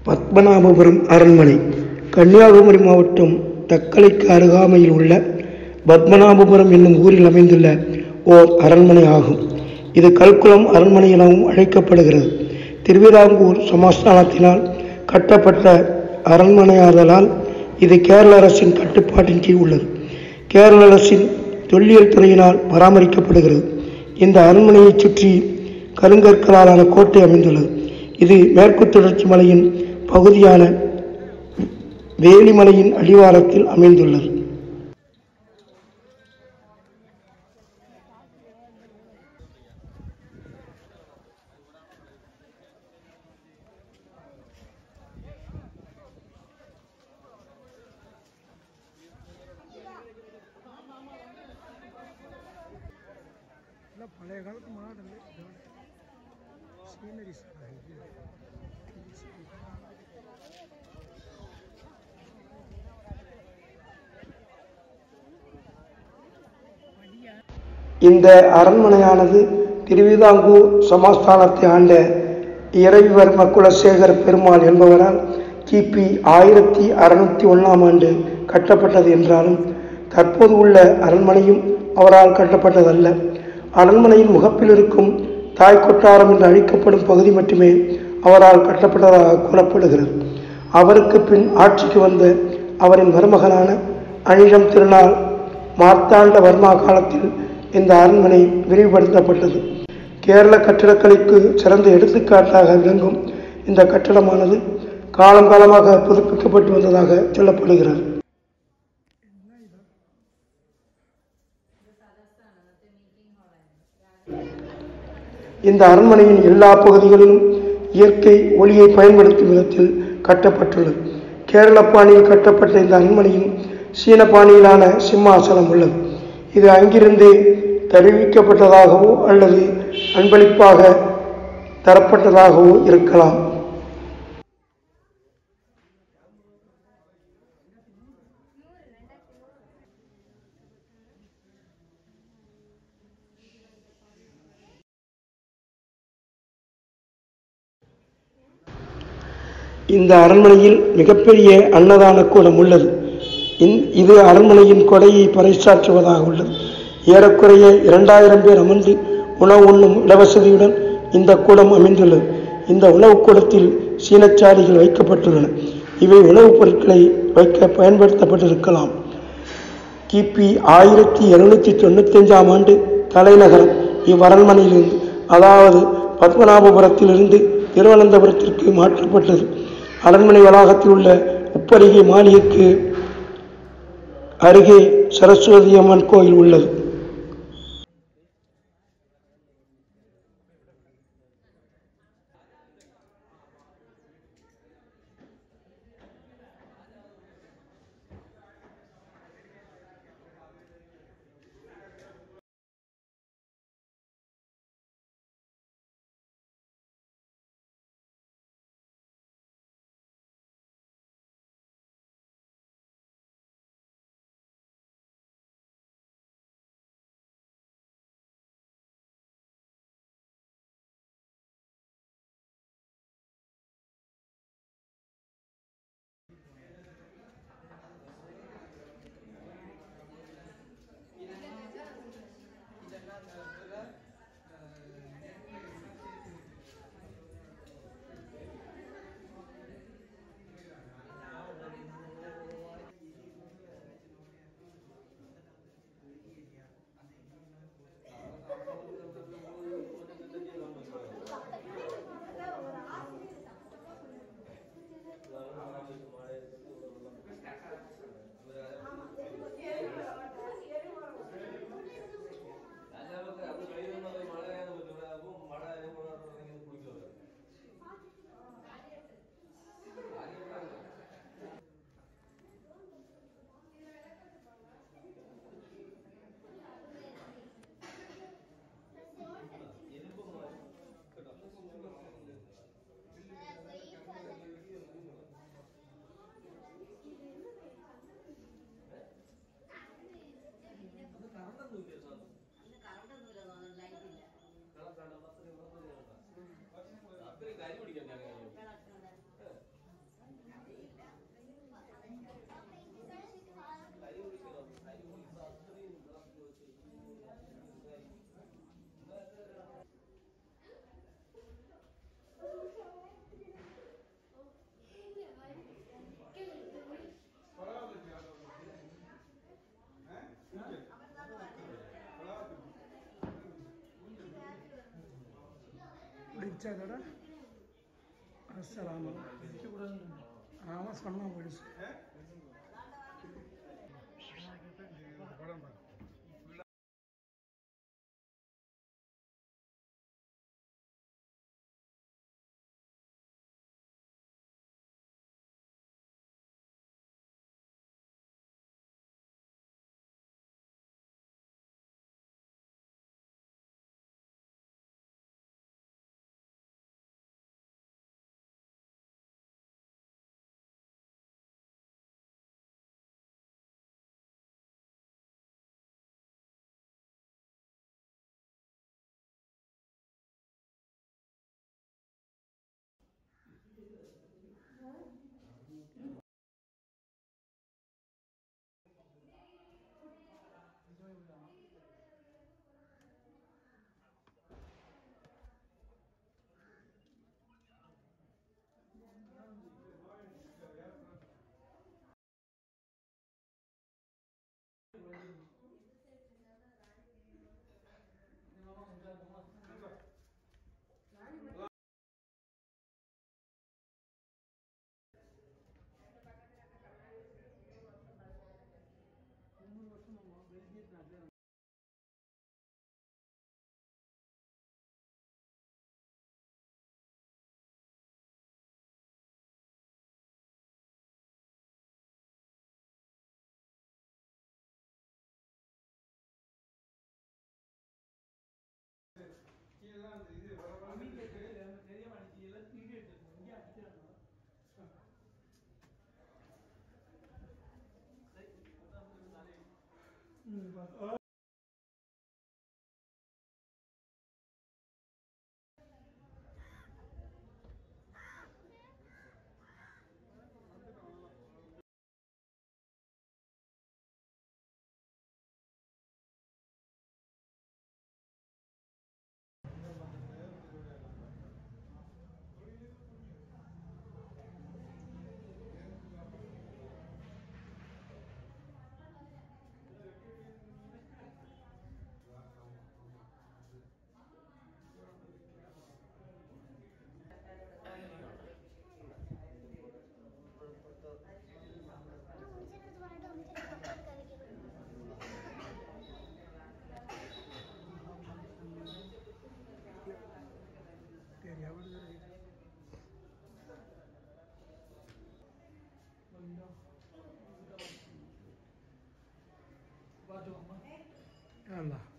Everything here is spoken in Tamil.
பத்மநாபபுரம் அரண்மனை கன்னியாகுமரி மாவட்டம் தக்கலைக்கு அருகாமையில் உள்ள பத்மநாபபுரம் என்னும் ஊரில் அமைந்துள்ள ஓர் அரண்மனை ஆகும் இது கல்குளம் அரண்மனை எனவும் அழைக்கப்படுகிறது திருவிதாங்கூர் சமஸ்தானத்தினால் கட்டப்பட்ட அரண்மனையாதலால் இது கேரள அரசின் கட்டுப்பாட்டின் கீழ் உள்ளது கேரள அரசின் தொல்லியல் துறையினால் பராமரிக்கப்படுகிறது இந்த அரண்மனையைச் சுற்றி கருங்கற்களாலான கோட்டை அமைந்துள்ளது இது மேற்கு தொடர்ச்சி மலையின் பகுதியான வேலிமலையின் அடிவாரத்தில் அமைந்துள்ளது பழைய காலத்து மாடல் சீனரிஸ் இந்த அரண்மனையானது திருவிதாங்கூர் சமஸ்தானத்தை ஆண்ட இறைவர்ம குலசேகர பெருமாள் என்பவரால் கிபி ஆயிரத்தி அறுநூத்தி ஒன்றாம் ஆண்டு கட்டப்பட்டது என்றாலும் தற்போது உள்ள அரண்மனையும் அவரால் கட்டப்பட்டதல்ல அரண்மனையின் முகப்பில் இருக்கும் தாய் கொட்டாரம் என்று அழைக்கப்படும் பகுதி மட்டுமே அவரால் கட்டப்பட்டதாக கூறப்படுகிறது அவருக்கு பின் ஆட்சிக்கு வந்த அவரின் மருமகனான அனிழம் திருநாள் மார்த்தாண்ட வர்மா காலத்தில் இந்த அரண்மனை விரிவுபடுத்தப்பட்டது கேரள கட்டிடக்கலைக்கு சிறந்த எடுத்துக்காட்டாக விளங்கும் இந்த கட்டடமானது காலம் காலமாக புதுப்பிக்கப்பட்டு வந்ததாக சொல்லப்படுகிறது இந்த அரண்மனையின் எல்லா பகுதிகளிலும் இயற்கை ஒளியை பயன்படுத்தும் விதத்தில் கட்டப்பட்டுள்ளது கேரள பாணியில் கட்டப்பட்ட இந்த அரண்மனையில் சீன பாணியிலான சிம்மாசனம் உள்ளது இது அங்கிருந்தே தருவிக்கப்பட்டதாகவோ அல்லது அன்பளிப்பாக தரப்பட்டதாகவோ இருக்கலாம் இந்த அரண்மனையில் மிகப்பெரிய அன்னதான கூடம் உள்ளது இந்- இது அரண்மனையின் கொடையை பறைசாற்றுவதாக உள்ளது ஏறக்குறைய இரண்டாயிரம் பேர் அமர்ந்து உணவு உண்ணும் இடவசதியுடன் இந்த கூடம் அமைந்துள்ளது இந்த உணவுக் கூடத்தில் சீனச்சாடிகள் வைக்கப்பட்டுள்ளன இவை உணவுப் பொருட்களை வைக்க பயன்படுத்தப்பட்டிருக்கலாம் கிபி ஆயிரத்தி எழுநூற்றி தொண்ணூத்தஞ்சாம் ஆண்டு தலைநகரம் இவ்வரண்மனையிலிருந்து அதாவது பத்மநாபபுரத்திலிருந்து திருவனந்தபுரத்திற்கு மாற்றப்பட்டது அரண்மனை வளாகத்தில் உள்ள உப்பரிகை மாளிகைக்கு அருகே சரஸ்வதி அம்மன் கோயில் உள்ளது போச்சா அதோட அஸ்ஸலாமு ஆமாம் சொன்னான் போலீஸ் முடிச்சிட்டு வரட்டும் முடிச்சிட்டு கதைக்கணும் சரி எவ்வளோ பார்த்துக்கோமா அல்லாஹ்